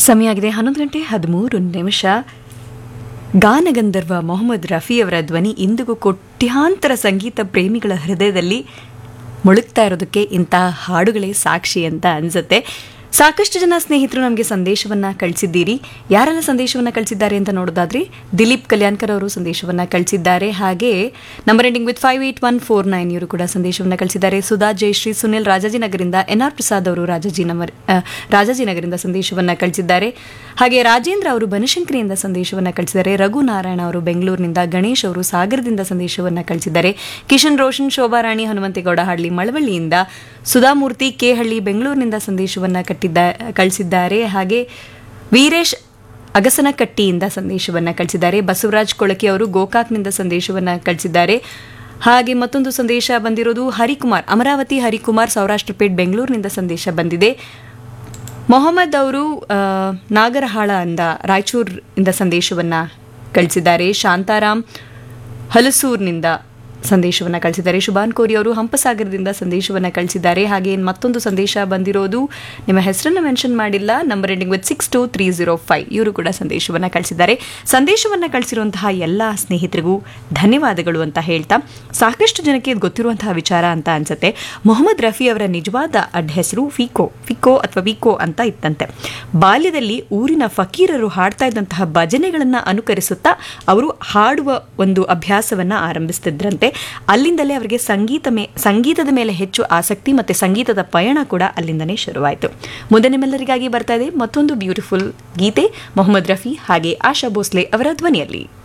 ಸಮಯ ಆಗಿದೆ ಹನ್ನೊಂದು ಗಂಟೆ ಹದಿಮೂರು ನಿಮಿಷ ಗಾನಗಂಧರ್ವ ಮೊಹಮ್ಮದ್ ರಫಿಯವರ ಧ್ವನಿ ಇಂದಿಗೂ ಕೋಟ್ಯಾಂತರ ಸಂಗೀತ ಪ್ರೇಮಿಗಳ ಹೃದಯದಲ್ಲಿ ಮುಳುಗ್ತಾ ಇರೋದಕ್ಕೆ ಇಂತಹ ಹಾಡುಗಳೇ ಸಾಕ್ಷಿ ಅಂತ ಅನ್ಸುತ್ತೆ ಸಾಕಷ್ಟು ಜನ ಸ್ನೇಹಿತರು ನಮಗೆ ಸಂದೇಶವನ್ನ ಕಳಿಸಿದ್ದೀರಿ ಯಾರೆಲ್ಲ ಸಂದೇಶವನ್ನ ಕಳಿಸಿದ್ದಾರೆ ಅಂತ ನೋಡೋದಾದ್ರೆ ದಿಲೀಪ್ ಕಲ್ಯಾಣ್ಕರ್ ಅವರು ಸಂದೇಶವನ್ನ ಕಳಿಸಿದ್ದಾರೆ ಹಾಗೆ number ending with five eight one four nine ಇವರು ಕೂಡ ಸಂದೇಶವನ್ನ ಕಳಿಸಿದ್ದಾರೆ ಸುಧಾ ಜಯಶ್ರೀ ಸುನಿಲ್ ರಾಜಾಜಿನಗರಿಂದ ಎನ್ ಆರ್ ಪ್ರಸಾದ್ ಅವರು ರಾಜಾಜಿನಗರ ಆ, ರಾಜಾಜಿನಗರಿಂದ ಸಂದೇಶವನ್ನ ಕಳಿಸಿದ್ದಾರೆ ಹಾಗೆ ರಾಜೇಂದ್ರ ಅವರು ಬನಶಂಕರಿಯಿಂದ ಸಂದೇಶವನ್ನ ಕಳಿಸಿದ್ದಾರೆ ರಘು ನಾರಾಯಣ ಅವರು ಬೆಂಗಳೂರಿನಿಂದ ಗಣೇಶ್ ಅವರು ಸಾಗರದಿಂದ ಸಂದೇಶವನ್ನ ಕಳಿಸಿದ್ದಾರೆ ಕಿಶನ್ ರೋಷನ್ ಶೋಭಾರಾಣಿ ಹನುಮಂತೇಗೌಡ ಹಳ್ಳಿ ಮಳವಳ್ಳಿಯಿಂದ ಸುಧಾಮೂರ್ತಿ ಕೆಹಳ್ಳಿ ಬೆಂಗಳೂರಿನಿಂದ ಸಂದೇಶವನ್ನ ಕಟ್ಟಿದ್ದ ಕಳಿಸಿದ್ದಾರೆ ಹಾಗೆ ವೀರೇಶ್ ಅಗಸನಕಟ್ಟಿಯಿಂದ ಸಂದೇಶವನ್ನ ಕಳಿಸಿದ್ದಾರೆ ಬಸವರಾಜ್ ಕೊಳಕೆ ಅವರು ಗೋಕಾಕ್ನಿಂದ ಸಂದೇಶವನ್ನ ಕಳಿಸಿದ್ದಾರೆ ಹಾಗೆ ಮತ್ತೊಂದು ಸಂದೇಶ ಬಂದಿರೋದು ಹರಿಕುಮಾರ್ ಅಮರಾವತಿ ಹರಿಕುಮಾರ್ ಸೌರಾಷ್ಟ್ರಪೇಟ್ ಬೆಂಗಳೂರಿನಿಂದ ಸಂದೇಶ ಬಂದಿದೆ ಮೊಹಮ್ಮದ್ ಅವರು ಆ, ನಾಗರಹಾಳ ಅಂದ ರಾಯಚೂರಿನಿಂದ ಸಂದೇಶವನ್ನ ಕಳಿಸಿದ್ದಾರೆ ಶಾಂತಾರಾಮ್ ಹಲಸೂರ್ನಿಂದ ಸಂದೇಶವನ್ನ ಕಳಿಸಿದ್ದಾರೆ ಶುಭಾನ್ ಕೋರಿ ಅವರು ಹಂಪಸಾಗರದಿಂದ ಸಂದೇಶವನ್ನ ಕಳಿಸಿದ್ದಾರೆ ಹಾಗೆ ಮತ್ತೊಂದು ಸಂದೇಶ ಬಂದಿರೋದು ನಿಮ್ಮ ಹೆಸರನ್ನ ಮೆನ್ಷನ್ ಮಾಡಿಲ್ಲ number ending with six two three zero five ಇವರು ಕೂಡ ಸಂದೇಶವನ್ನ ಕಳಿಸಿದ್ದಾರೆ ಸಂದೇಶವನ್ನ ಕಳಿಸಿರುವಂತಹ ಎಲ್ಲ ಸ್ನೇಹಿತರಿಗೂ ಧನ್ಯವಾದಗಳು ಅಂತ ಹೇಳ್ತಾ ಸಾಕಷ್ಟು ಜನಕ್ಕೆ ಇದು ಗೊತ್ತಿರುವಂತಹ ವಿಚಾರ ಅಂತ ಅನ್ಸುತ್ತೆ ಮೊಹಮ್ಮದ್ ರಫಿ ಅವರ ನಿಜವಾದ ಅಡ್ಡ ಹೆಸರು ಫಿಕೋ ಫಿಕೋ ಅಥವಾ ವಿಕೋ ಅಂತ ಇತ್ತಂತೆ ಬಾಲ್ಯದಲ್ಲಿ ಊರಿನ ಫಕೀರರು ಹಾಡ್ತಾ ಇದ್ದಂತಹ ಭಜನೆಗಳನ್ನ ಅನುಕರಿಸುತ್ತಾ ಅವರು ಹಾಡುವ ಒಂದು ಅಭ್ಯಾಸವನ್ನ ಆರಂಭಿಸ್ತಿದ್ರಂತೆ ಅಲ್ಲಿಂದಲೇ ಅವರಿಗೆ ಸಂಗೀತ ಮೇ ಸಂಗೀತದ ಮೇಲೆ ಹೆಚ್ಚು ಆಸಕ್ತಿ ಮತ್ತೆ ಸಂಗೀತದ ಪಯಣ ಕೂಡ ಅಲ್ಲಿಂದನೇ ಶುರುವಾಯಿತು ಮುಂದೆ ನಿಮ್ಮೆಲ್ಲರಿಗಾಗಿ ಬರ್ತಾ ಇದೆ ಮತ್ತೊಂದು ಬ್ಯೂಟಿಫುಲ್ ಗೀತೆ ಮೊಹಮ್ಮದ್ ರಫಿ ಹಾಗೆ ಆಶಾ ಭೋಸ್ಲೆ ಅವರ ಧ್ವನಿಯಲ್ಲಿ